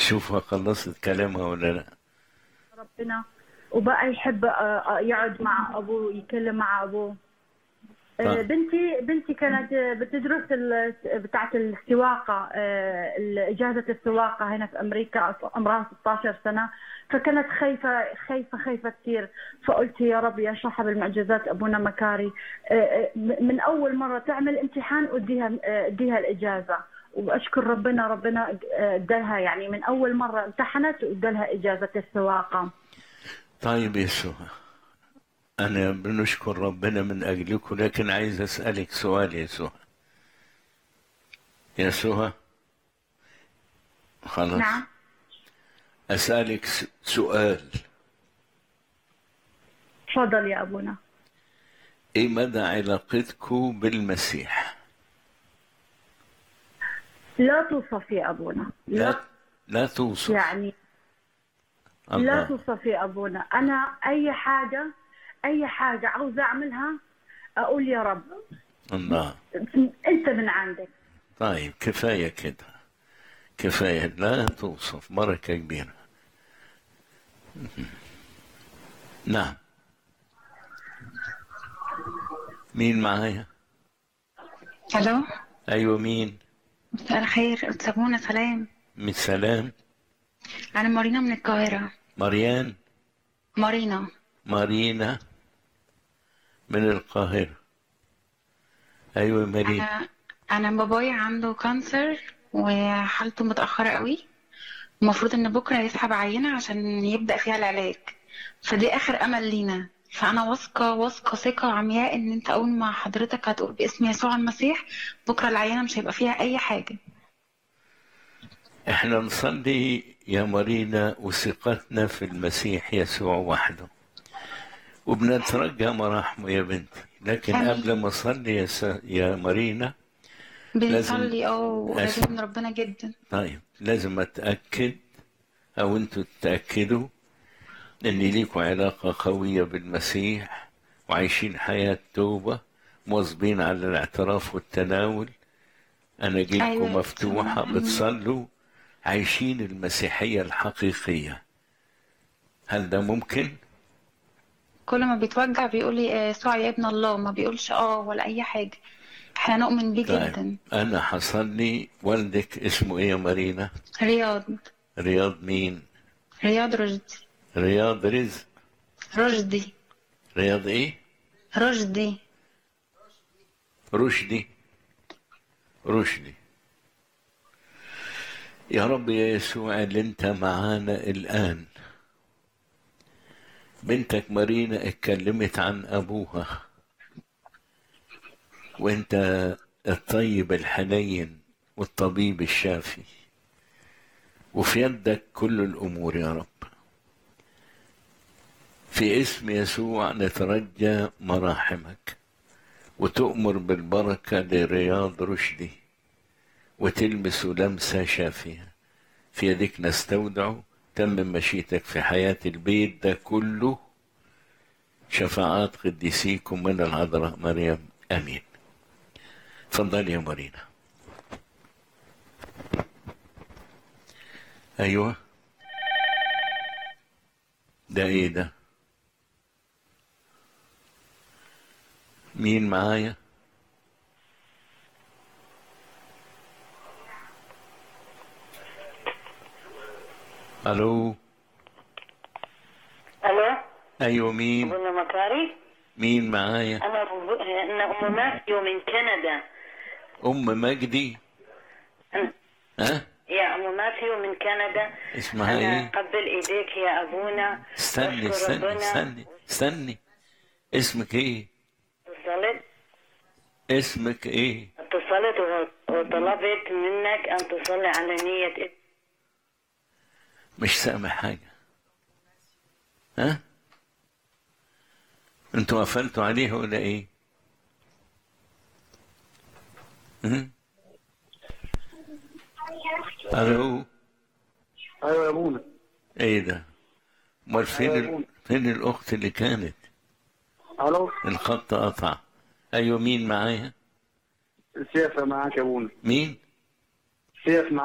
شوفها خلصت كلامها ولا لا ربنا وبقى يحب آه، آه، يقعد مع ابوه يتكلم مع ابوه آه، طيب. بنتي بنتي كانت آه، بتدرس ال- بتاعة السواقة آه، إجازة السواقة هنا في أمريكا عمرها 16 سنة فكانت خايفة خايفة خايفة كثير فقلت يا رب يا صاحب المعجزات أبونا مكاري آه، آه، من أول مرة تعمل امتحان واديها آه، اديها الإجازة وأشكر ربنا ربنا آه، ادالها يعني من أول مرة امتحنت وادالها إجازة السواقة طيب يسوع أنا بنشكر ربنا من أجلكم لكن عايز أسألك سؤال يسوع يسوع خلاص نعم أسألك س- سؤال تفضل يا أبونا إيه مدى علاقتكم بالمسيح؟ لا توصف يا أبونا لا لا لا توصف يعني لا الله توصف يا أبونا أنا أي حاجة أي حاجة عاوزة أعملها أقول يا رب الله أنت من عندك طيب كفاية كده كفاية لا توصف بركة كبيرة نعم مين معايا الو أيوة مين مساء الخير سابونا سلام من سلام انا مارينا من القاهره مريان مارينا مارينا من القاهرة أيوة مارينا انا انا بابايا عنده كانسر وحالته متاخره قوي المفروض ان بكره يسحب عينه عشان يبدا فيها العلاج فدي اخر امل لينا فانا واثقه واثقه ثقه عمياء ان انت اول ما حضرتك هتقول باسم يسوع المسيح بكره العينه مش هيبقى فيها اي حاجه احنا نصلي يا مارينا وثقتنا في المسيح يسوع وحده وبنترجى مراحمه يا بنتي لكن آمين. قبل ما اصلي يا, س... يا مارينا لازم بنصلي اه وقريبين من ربنا جدا طيب لازم اتاكد او انتوا تتاكدوا ان ليكوا علاقه قويه بالمسيح وعايشين حياه توبه مواظبين على الاعتراف والتناول اناجيلكم أيوة. مفتوحه مم. بتصلوا عايشين المسيحيه الحقيقيه هل ده ممكن كل ما بيتوجع بيقول لي آه، يسوع يا ابن الله ما بيقولش اه ولا اي حاجه احنا نؤمن بيه جدا طيب انا حصلي والدك اسمه ايه يا مارينا رياض رياض مين رياض رشدي رياض رزق رشدي رياض ايه رشدي رشدي رشدي يا رب يا يسوع اللي انت معانا الآن بنتك مارينا اتكلمت عن أبوها وانت الطيب الحنين والطبيب الشافي وفي يدك كل الأمور يا رب في اسم يسوع نترجى مراحمك وتؤمر بالبركة لرياض رشدي وتلمس لمسة شافية في يدك نستودع تم مشيتك في حياة البيت ده كله شفاعات قديسيكم من العذراء مريم آمين تفضل يا مارينا أيوة ده إيه ده مين معايا الو الو ايوه مين ابونا مكاري مين معايا انا أبو- انا ام ماثيو من كندا ام مجدي ها يا ام ماثيو من كندا اسمها انا ايه قبل ايديك يا ابونا استني أشكر استني ربنا. استني استني اسمك ايه اتصلت اسمك ايه اتصلت و- وطلبت منك ان تصلي على نية مش سامع حاجة ها انتوا قفلتوا عليها ولا ايه ها؟ الو ايوه يا ابونا ايه ده امال فين ال... فين الاخت اللي كانت الو الخط قطع ايوه مين معايا سيف معاك يا ابونا مين سيف معاك